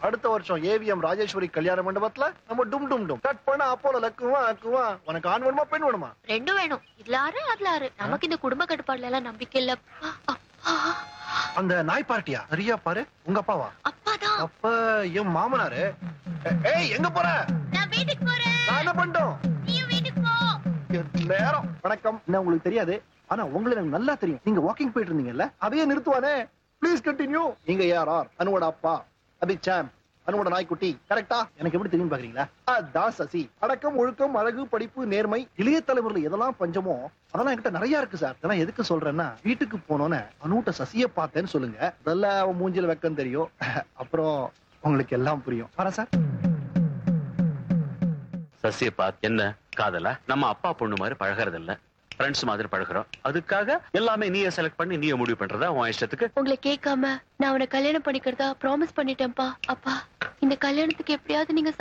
அடுத்த வருஷம் ஏவிஎம் ராஜேஸ்வரி கல்யாண மண்டபத்துல நம்ம டும் டும் டும் கட் பண்ண அப்போல லக்குவா அக்குவா உனக்கு ஆண் வேணுமா பெண் வேணுமா ரெண்டும் வேணும் இதுல ஆறு அதுல ஆறு நமக்கு இந்த குடும்ப கட்டுப்பாடுல எல்லாம் நம்பிக்கை இல்ல அப்பா அந்த நாய் பார்ட்டியா சரியா பாரு உங்க அப்பாவா அப்பாதான் அப்ப என் மாமனாரு ஏ- ஏய் எங்க போற நான் வீட்டுக்கு போறேன் நான் என்ன பண்ணிட்டோம் நீ வீட்டுக்கு போ நேரம் வணக்கம் என்ன உங்களுக்கு தெரியாது ஆனா உங்களுக்கு எனக்கு நல்லா தெரியும் நீங்க வாக்கிங் போயிட்டு இருந்தீங்கல்ல அதையே நிறுத்துவானே ப்ளீஸ் கண்டினியூ நீங்க யார் ஆர் அனுவோட அப்பா அபிக் சாம் அனுவோட நாய்க்குட்டி கரெக்டா எனக்கு எப்படி தெரியும் பாக்குறீங்களா அதான் சசி அடக்கம் ஒழுக்கம் அழகு படிப்பு நேர்மை இளைய தலைமுறையில எதெல்லாம் பஞ்சமோ அதெல்லாம் என்கிட்ட நிறைய இருக்கு சார் இதெல்லாம் எதுக்கு சொல்றேன்னா வீட்டுக்கு போனோன்னே அனுட்ட சசிய பார்த்தேன்னு சொல்லுங்க முதல்ல அவன் மூஞ்சில வெக்கம் தெரியும் அப்புறம் உங்களுக்கு எல்லாம் புரியும் வரேன் சார் சசியப்பா என்ன காதலா நம்ம அப்பா பொண்ணு மாதிரி பழகிறது இல்ல ஃப்ரெண்ட்ஸ் மாதிரி பழகுறோம் அதுக்காக எல்லாமே நீயே செலக்ட் பண்ணி நீயே முடிவு பண்றதா உன் இஷ்டத்துக்கு உங்களை கேட்காம நான் அவனை கல்யாணம் பண்ணிக்கிறதா ப்ராமிஸ் பண்ணிட்டேன்ப்பா அப்பா இந்த கல்யாணத்துக்கு எப்படியாவது நீங்க